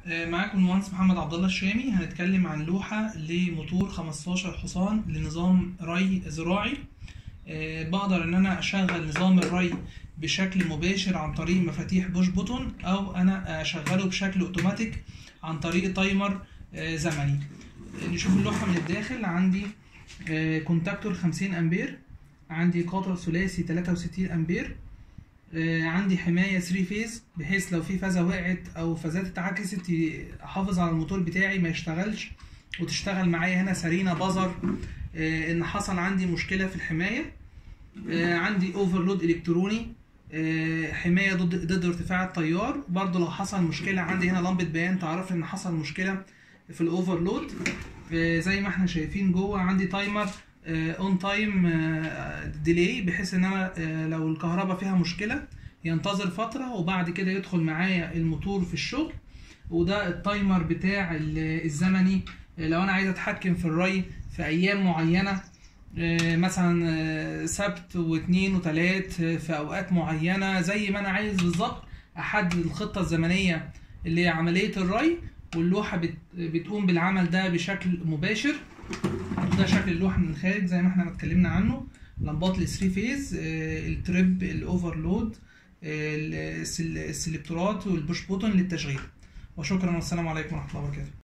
آه، معاكم المهندس محمد عبد الله الشامي هنتكلم عن لوحة لموتور 15 حصان لنظام ري زراعي آه، بقدر ان انا اشغل نظام الري بشكل مباشر عن طريق مفاتيح بوش بوتون او انا اشغله بشكل اوتوماتيك عن طريق تايمر آه، زمني آه، نشوف اللوحة من الداخل عندي آه، كونتاكتور 50 امبير عندي قاطع ثلاثي 63 امبير آه، عندي حمايه 3 فيز بحيث لو في فازه وقعت او فازات اتعكست ي- احافظ على الموتور بتاعي ما يشتغلش وتشتغل معايا هنا سرينه بزر آه، ان حصل عندي مشكله في الحمايه آه، عندي اوفرلود الكتروني آه، حمايه ضد ضد ارتفاع التيار برضو لو حصل مشكله عندي هنا لمبه بيان تعرف ان حصل مشكله في الاوفرلود آه، زي ما احنا شايفين جوه عندي تايمر اون تايم ديلي بحيث ان انا آه، لو الكهرباء فيها مشكله ينتظر فتره وبعد كده يدخل معايا الموتور في الشغل وده التايمر بتاع ال- الزمني آه، لو انا عايز اتحكم في الري في ايام معينه آه، مثلا آه، سبت واثنين وثلاث آه، في اوقات معينه زي ما انا عايز بالظبط احدد الخطه الزمنيه اللي هي عمليه الري واللوحه بت- بتقوم بالعمل ده بشكل مباشر ده شكل اللوحه من الخارج زي ما احنا اتكلمنا عنه لمبات الثري فيز آه، التريب الاوفرلود آه، السل- السلكتورات والبوش بوتون للتشغيل وشكرا والسلام عليكم ورحمه الله وبركاته